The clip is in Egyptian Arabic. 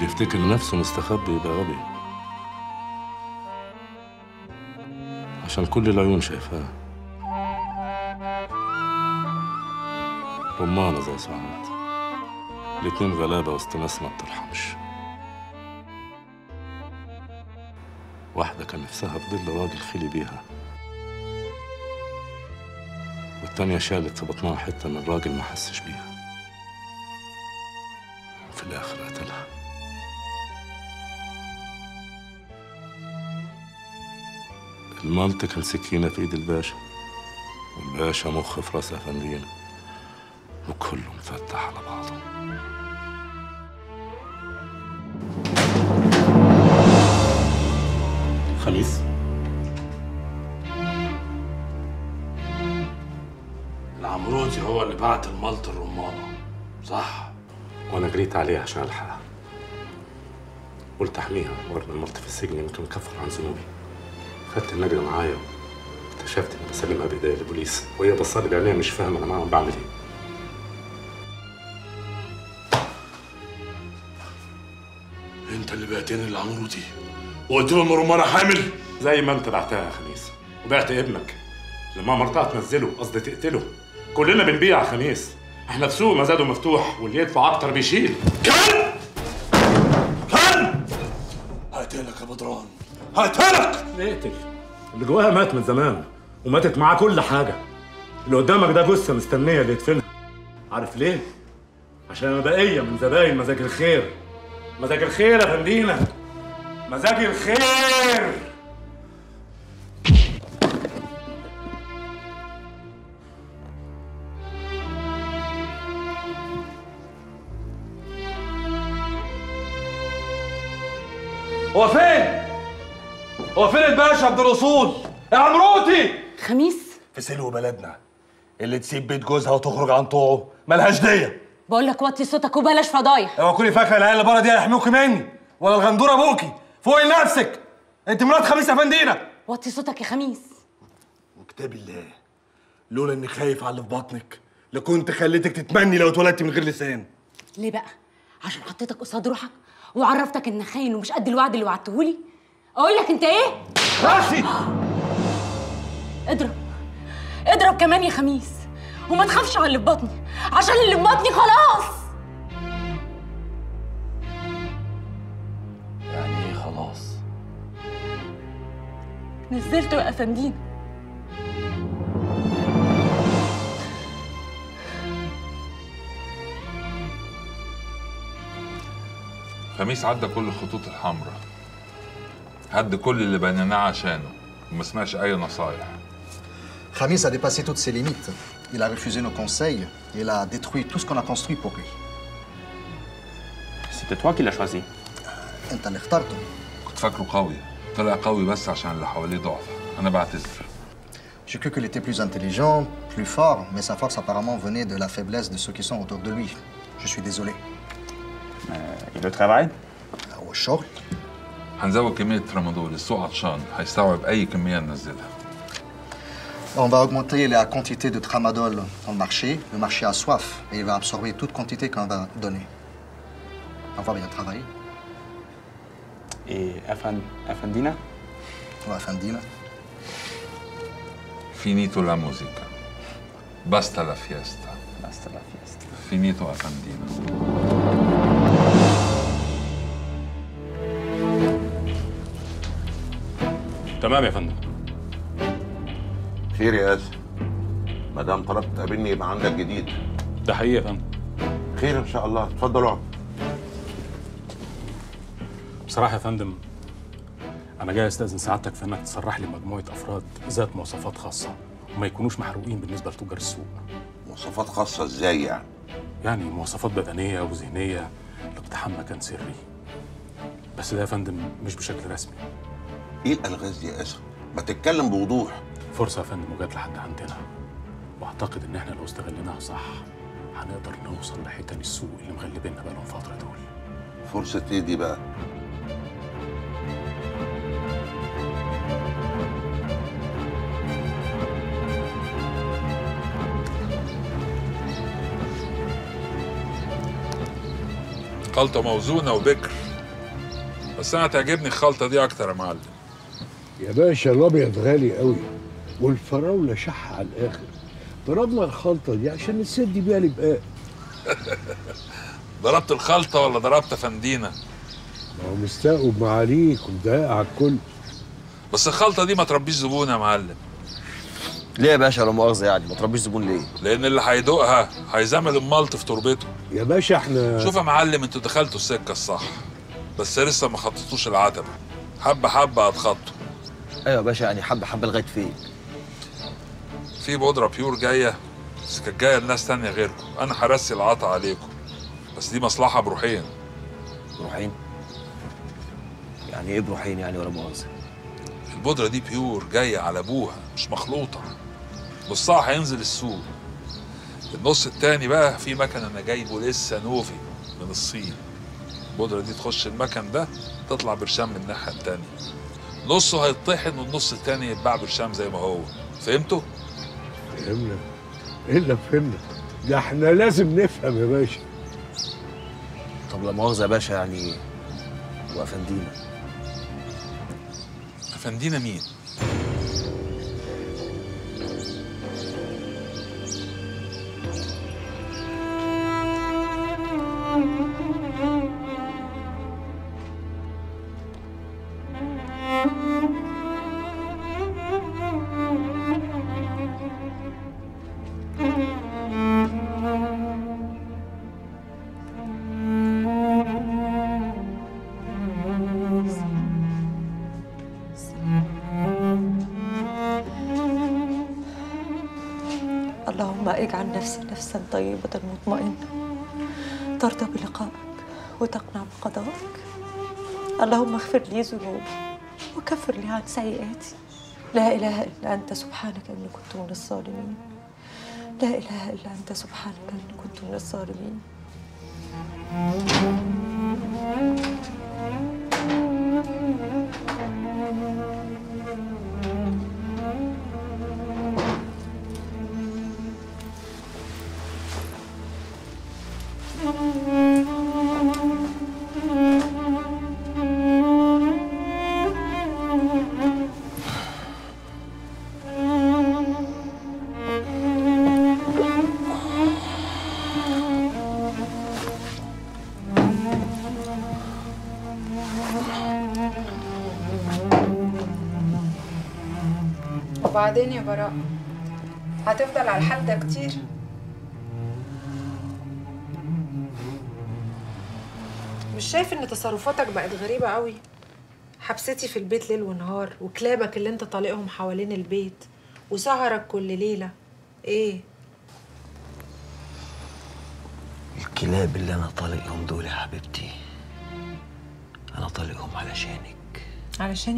اللي يفتكر نفسه مستخبي يبقى غبي عشان كل العيون شايفاه رمانة زي سعاد الاتنين غلابة وسط ناس ما بترحمش واحدة كان نفسها في ظل راجل خلي بيها والتانية شالت في بطنها حتة من راجل ما حسش بيها وفي الآخر قتلها المالت كان سكينة في إيد الباشا والباشا مخ في راس أفندينا وكله مفتح على بعضه خميس العمروتي هو اللي بعت المالت الرمانة صح وانا جريت عليه عشان الحقها قلت احميها وارمي المالت في السجن يمكن اكفر عن ذنوبي خدت النجدة معايا اكتشفت اني بسلمها بايديا للبوليس وهي بصالي بعينيها مش فاهمه انا معاهم بعمل ايه انت اللي بعتني للعمروتي وقلت له ان رمانة حامل زي ما انت بعتها يا خميس وبعت ابنك لما مرتها تنزله قصدي تقتله كلنا بنبيع يا خميس احنا في سوق مزاده مفتوح واللي يدفع اكتر بيشيل كان كان هقتلك يا بدران هقتلك اقتل اللي جواها مات من زمان وماتت معاه كل حاجه اللي قدامك ده جثه مستنيه اللي يدفنها عارف ليه عشان انا بقيه من زباين مزاج الخير مزاج الخير يا فندينا مزاج الخير هو فين؟ هو فين الباشا عبد الرسول؟ يا عمروتي خميس في سلو بلدنا اللي تسيب بيت جوزها وتخرج عن طوعه ملهاش دية بقول لك وطي صوتك وبلاش فضايح اوعى تكوني فاكره العيال اللي بره دي هيحموكي مني ولا الغندوره ابوكي فوقي نفسك انت مرات خميس افندينا وطي صوتك يا خميس وكتاب الله لولا اني خايف على اللي في بطنك لكنت خليتك تتمني لو اتولدت من غير لسان ليه بقى عشان حطيتك قصاد روحك وعرفتك انك خاين ومش قد الوعد اللي وعدتهولي اقول لك انت ايه راسي اضرب اضرب كمان يا خميس وما تخافش على اللي في بطني عشان اللي في بطني خلاص يعني ايه خلاص نزلته يا افندينا خميس عدى كل الخطوط الحمراء هد كل اللي بنيناه عشانه وما سمعش اي نصايح Khamis a dépassé toutes ses limites. Il a refusé nos conseils. Il a détruit tout ce qu'on a construit pour lui. C'était toi qui l'as choisi. انت اللي اخترته. كنت فاكره قوي طلع قوي بس عشان اللي حواليه ضعف انا بعتذر J'ai cru qu'il était plus intelligent, plus fort, mais sa force apparemment venait de la faiblesse de ceux qui sont autour de lui. Je suis désolé. Et le travail هو الشغل هنزود كمية ترامادول السوق عطشان هيستوعب أي كمية ننزلها On va augmenter la quantité de tramadol dans le marché. Le marché a soif et il va absorber toute quantité qu'on va donner. On va bien travailler. Et Afan, Afandina On va fin de dîner. فينيتو لا موزيكا باستا لا فيستا Basta la fiesta. فينيتو أفندينا تمام يا فندم خير يا اسف ما دام طلبت تقابلني يبقى عندك جديد ده حقيقي يا فندم خير ان شاء الله اتفضل اقعد بصراحه يا فندم انا جاي استاذن سعادتك في انك تصرح لي مجموعه افراد ذات مواصفات خاصه وما يكونوش محروقين بالنسبه لتجار السوق مواصفات خاصه ازاي يعني يعني مواصفات بدنيه وذهنيه لاقتحام مكان سري بس ده يا فندم مش بشكل رسمي ايه الالغاز دي يا اسف ما تتكلم بوضوح فرصه يا فندم وجات لحد عندنا واعتقد ان احنا لو استغليناها صح هنقدر نوصل لحيتان السوق اللي مغلبيننا بقالهم فتره دول فرصه ايه دي بقى خلطة موزونة وبكر بس انا تعجبني الخلطه دي اكتر يا معلم يا باشا الابيض غالي قوي والفراوله شح على الاخر ضربنا الخلطه دي عشان نسد بيها البقاء ضربت الخلطه ولا ضربت فندينا ما هو مستقب معاليك ومضايق على الكل بس الخلطه دي ما تربيش زبون يا معلم ليه يا باشا لا مؤاخذه يعني ما تربيش زبون ليه؟ لان اللي هيدوقها هيزمل الملط في تربته يا باشا احنا شوف يا معلم انتوا دخلتوا السكه الصح بس لسه ما خططوش العتبه حبه حبه هتخطوا ايوه يا باشا يعني حبه حبه لغايه فين؟ في بودره بيور جايه بس كانت جايه لناس تانية غيركم انا هرسي العطا عليكم بس دي مصلحه بروحين بروحين؟ يعني ايه بروحين يعني ولا مؤاخذه؟ البودره دي بيور جايه على ابوها مش مخلوطه نصها هينزل السوق النص التاني بقى في مكن انا جايبه لسه نوفي من الصين البودره دي تخش المكن ده تطلع برشام من الناحيه التانيه نصه هيطحن والنص التاني يتباع برشام زي ما هو فهمتوا؟ فهمنا الا فهمنا ده احنا لازم نفهم يا باشا طب لا مؤاخذه يا باشا يعني وافندينا افندينا مين؟ اللهم اجعل نفسي نفسا طيبة مطمئنة ترضى بلقائك وتقنع بقضائك اللهم اغفر لي ذنوبي وكفر لي عن سيئاتي لا إله إلا أنت سبحانك إني كنت من الظالمين لا إله إلا أنت سبحانك إني كنت من الظالمين وبعدين يا براء هتفضل على الحال ده كتير مش شايف ان تصرفاتك بقت غريبة قوي حبستي في البيت ليل ونهار وكلابك اللي انت طالقهم حوالين البيت وسهرك كل ليلة ايه الكلاب اللي انا طالقهم دول يا حبيبتي انا طالقهم علشانك علشان